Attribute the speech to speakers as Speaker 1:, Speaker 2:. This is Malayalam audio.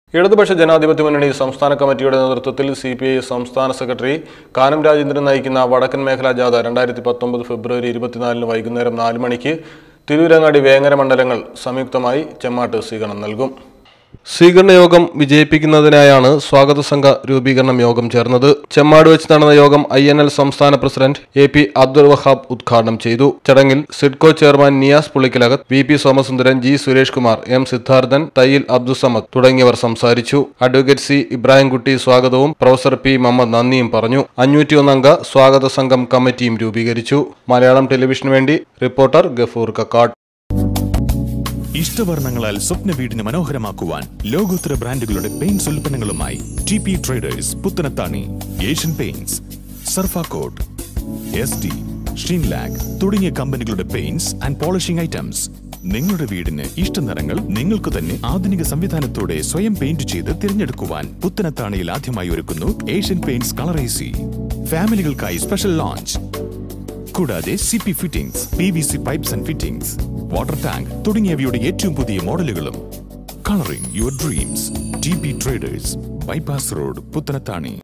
Speaker 1: ഇടതുപക്ഷ ജനാധിപത്യ മുന്നണി സംസ്ഥാന കമ്മിറ്റിയുടെ നേതൃത്വത്തിൽ സി പി ഐ സംസ്ഥാന സെക്രട്ടറി കാനം രാജേന്ദ്രൻ നയിക്കുന്ന വടക്കൻ മേഖലാ ജാഥ രണ്ടായിരത്തി പത്തൊമ്പത് ഫെബ്രുവരി ഇരുപത്തിനാലിന് വൈകുന്നേരം നാല് മണിക്ക് തിരൂരങ്ങാടി വേങ്ങര മണ്ഡലങ്ങൾ സംയുക്തമായി ചെമ്മാട്ട് സ്വീകരണം നൽകും സ്വീകരണ യോഗം വിജയിപ്പിക്കുന്നതിനായാണ് സ്വാഗത സംഘ രൂപീകരണം യോഗം ചേർന്നത് ചെമ്മാട് വെച്ച് നടന്ന യോഗം ഐ എൻ എൽ സംസ്ഥാന president A P Abdul Wahab ഉദ്ഘാടനം ചെയ്തു ചടങ്ങിൽ SIDCO chairman Niyas Pulikkalakath V P Somasundaran G Suresh Kumar M Siddharthan Thayyil Abdussamad തുടങ്ങിയവർ സംസാരിച്ചു അഡ്വക്കേറ്റ് സി ഇബ്രാഹിംകുട്ടി സ്വാഗതവും പ്രൊഫസർ പി മുഹമ്മദ് നന്ദിയും പറഞ്ഞു അഞ്ഞൂറ്റിയൊന്നംഗ സ്വാഗത സംഘം കമ്മിറ്റിയും രൂപീകരിച്ചു മലയാളം ടെലിവിഷന് വേണ്ടി റിപ്പോർട്ടർ ഗഫൂർ കക്കാട്
Speaker 2: ഇഷ്ടവർണ്ണങ്ങളാൽ സ്വപ്ന വീടിന് മനോഹരമാക്കുവാൻ ലോകോത്തര ബ്രാൻഡുകളുടെ പെയിന്റ്സ് ഉൽപ്പന്നങ്ങളുമായി T P traders Puthanathani Asian paints Surfacoat S D Sheenlac തുടങ്ങിയ കമ്പനികളുടെ പെയിന്റ്സ് ആൻഡ് പോളിഷിംഗ് ഐറ്റംസ് നിങ്ങളുടെ വീടിന് ഇഷ്ട നിറങ്ങൾ നിങ്ങൾക്ക് തന്നെ ആധുനിക സംവിധാനത്തോടെ സ്വയം പെയിന്റ് ചെയ്ത് തിരഞ്ഞെടുക്കുവാൻ പുത്തനത്താണിയിൽ ആദ്യമായി ഒരുക്കുന്നു ഏഷ്യൻ പെയിന്റ്സ് കളറേസി ഫാമിലികൾക്കായി സ്പെഷ്യൽ ലോഞ്ച് കൂടാതെ C P fittings P V C pipes and fittings water tank തുടങ്ങിയവയുടെ ഏറ്റവും പുതിയ മോഡലുകളും colouring your dreams T P traders bypass road Puthanathani